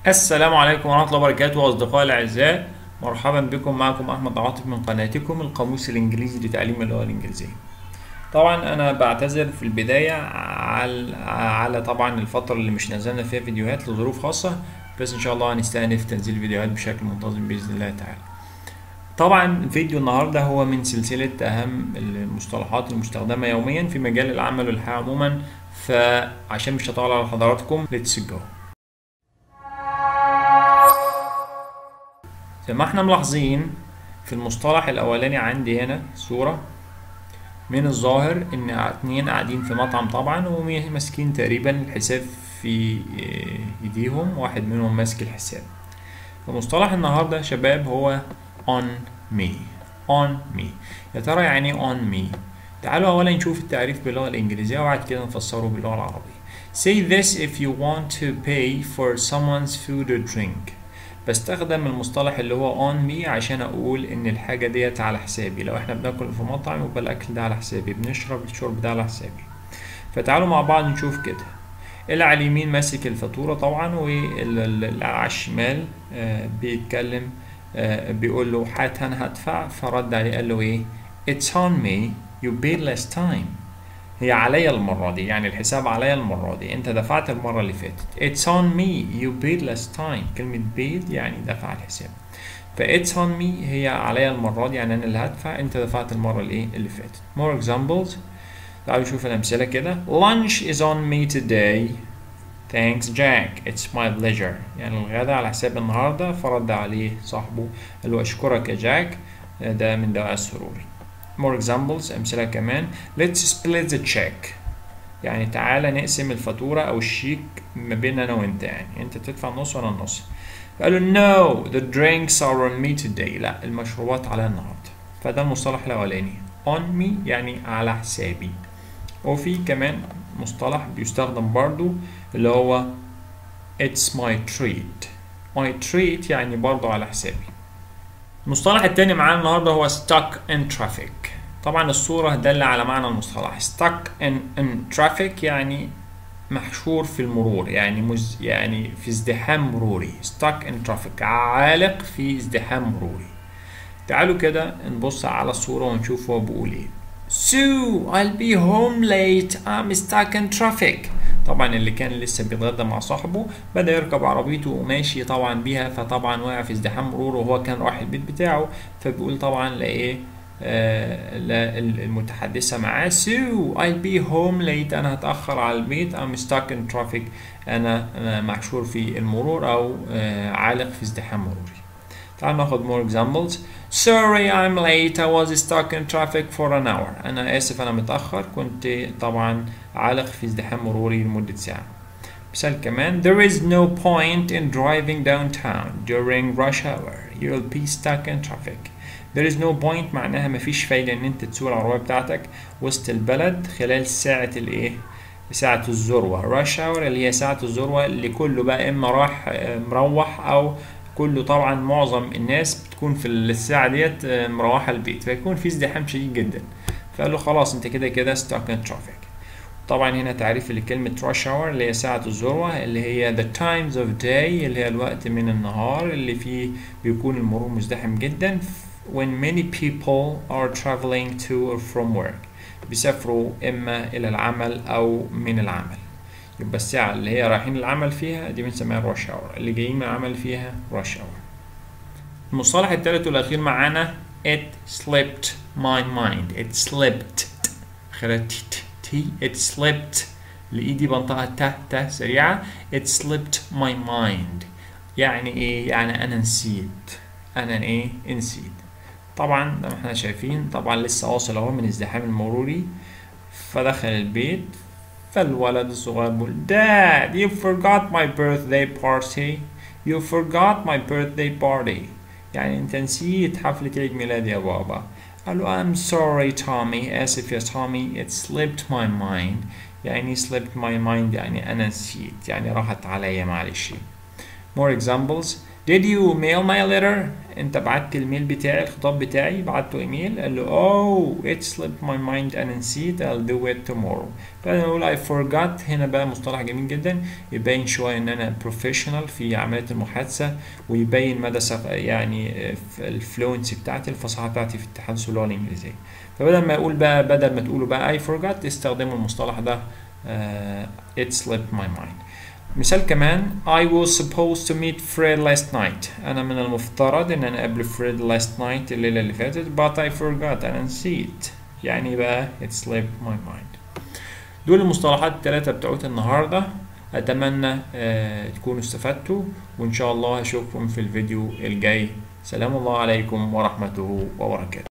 السلام عليكم ورحمة الله وبركاته أصدقائي الأعزاء مرحبا بكم معكم أحمد عاطف من قناتكم القاموس الإنجليزي لتعليم اللغة الإنجليزية طبعا أنا بعتذر في البداية على, على طبعا الفترة اللي مش نزلنا فيها فيديوهات لظروف خاصة بس إن شاء الله هنستأنف تنزيل الفيديوهات بشكل منتظم بإذن الله تعالى طبعا فيديو النهاردة هو من سلسلة أهم المصطلحات المستخدمة يوميا في مجال العمل والحياة عموما فعشان مش هطول على حضراتكم let's go زي ما احنا ملاحظين في المصطلح الاولاني عندي هنا صورة من الظاهر ان اتنين قاعدين في مطعم طبعا وماسكين تقريبا الحساب في ايديهم واحد منهم ماسك الحساب فمصطلح النهاردة يا شباب هو on me on me يا ترى يعني on me تعالوا اولا نشوف التعريف باللغة الانجليزية وبعد كده نفسره باللغة العربية say this if you want to pay for someone's food or drink بستخدم المصطلح اللي هو on me عشان اقول ان الحاجه ديت على حسابي لو احنا بناكل في مطعم يبقى الاكل ده على حسابي بنشرب الشرب ده على حسابي فتعالوا مع بعض نشوف كده اللي على اليمين ماسك الفاتوره طبعا واللي على الشمال آه بيتكلم آه بيقول له هات انا هدفع فرد عليه قال له ايه it's on me you pay less time هي عليا المرة دي يعني الحساب عليا المرة دي انت دفعت المرة اللي فاتت it's on me you paid less time كلمة paid يعني دفع الحساب ف it's on me هي عليا المرة دي يعني انا اللي هدفع انت دفعت المرة الايه اللي فاتت more examples تعالوا نشوف الامثلة كده lunch is on me today thanks Jack it's my pleasure يعني الغداء على حساب النهاردة فرد عليه صاحبه قال له اشكرك يا جاك ده من دواء سروري more examples أمثلة كمان let's split the check يعني تعالى نقسم الفاتورة أو الشيك ما بين أنا وأنت يعني أنت تدفع نص وأنا النص قالوا no the drinks are on me today لا المشروبات على النهاردة فده المصطلح الأولاني on me يعني على حسابي وفي كمان مصطلح بيستخدم برضو اللي هو it's my treat my treat يعني برضو على حسابي المصطلح التاني معانا النهارده هو stuck in traffic طبعا الصورة دل على معنى المصطلح stuck in, in traffic يعني محشور في المرور يعني مز يعني في ازدحام مروري stuck in traffic عالق في ازدحام مروري تعالوا كده نبص على الصورة ونشوف هو بيقول ايه Sue I'll be home late I'm stuck in traffic طبعا اللي كان لسه بيتغدى مع صاحبه بدا يركب عربيته وماشي طبعا بيها فطبعا وقع في ازدحام مرور وهو كان رايح البيت بتاعه فبيقول طبعا لايه آه المتحدثة معاه سو I'll be home late أنا هتأخر على البيت I'm stuck in traffic أنا محشور في المرور أو آه عالق في ازدحام مروري تعال ناخد more examples Sorry I'm late I was stuck in traffic for an hour أنا آسف أنا متأخر كنت طبعا عالق في ازدحام مروري لمدة ساعة مثال كمان There is no point in driving downtown during rush hour You'll be stuck in traffic There is no point معناها مفيش فايدة إن أنت تسوق العربية بتاعتك وسط البلد خلال ساعة الإيه؟ ساعة الذروة rush hour اللي هي ساعة الذروة اللي كله بقى إما راح مروح أو كله طبعا معظم الناس بتكون في الساعة ديت مروحة البيت فيكون في ازدحام شديد جدا فقال له خلاص انت كده كده stuck in traffic طبعا هنا تعريف لكلمة rush hour اللي هي ساعة الذروة اللي هي the times of day اللي هي الوقت من النهار اللي فيه بيكون المرور مزدحم جدا when many people are traveling to or from work بيسافروا إما إلى العمل أو من العمل يبقى الساعة اللي هي رايحين العمل فيها دي بنسميها rush hour اللي جايين من العمل فيها rush hour المصطلح الثالث والأخير معانا it slipped my mind it slipped خرجت تي it slipped لإيدي بنطقها ت ت سريعة it slipped my mind يعني إيه يعني أنا نسيت أنا إيه نسيت طبعا زي ما احنا شايفين طبعا لسه واصل اهو من الازدحام المروري فدخل البيت فالولد الصغير بيقول Dad you forgot my birthday party you forgot my birthday party يعني انت نسيت حفلة عيد ميلادي يا بابا قال له I'm sorry Tommy آسف يا تومي it slipped my mind يعني slipped my mind يعني أنا نسيت يعني راحت عليا معلش more examples did you mail my letter انت بعت الميل بتاعي الخطاب بتاعي بعته ايميل قال له oh it slipped my mind and نسيت I'll do it tomorrow فانا اقول I forgot هنا بقى مصطلح جميل جدا يبين شويه ان انا professional في عمليه المحادثه ويبين مدى سق... يعني الفلونسي بتاعتي الفصاحه بتاعتي في التحدث اللغه الانجليزيه فبدل ما اقول بقى بدل ما تقولوا بقى I forgot استخدموا المصطلح ده uh, it slipped my mind مثال كمان I was supposed to meet Fred last night أنا من المفترض إن أنا أقابل فريد last night الليلة اللي فاتت but I forgot أنا نسيت يعني بقى it slipped my mind دول المصطلحات الثلاثة بتوعت النهاردة أتمنى آه تكونوا استفدتوا وإن شاء الله أشوفكم في الفيديو الجاي سلام الله عليكم ورحمته وبركاته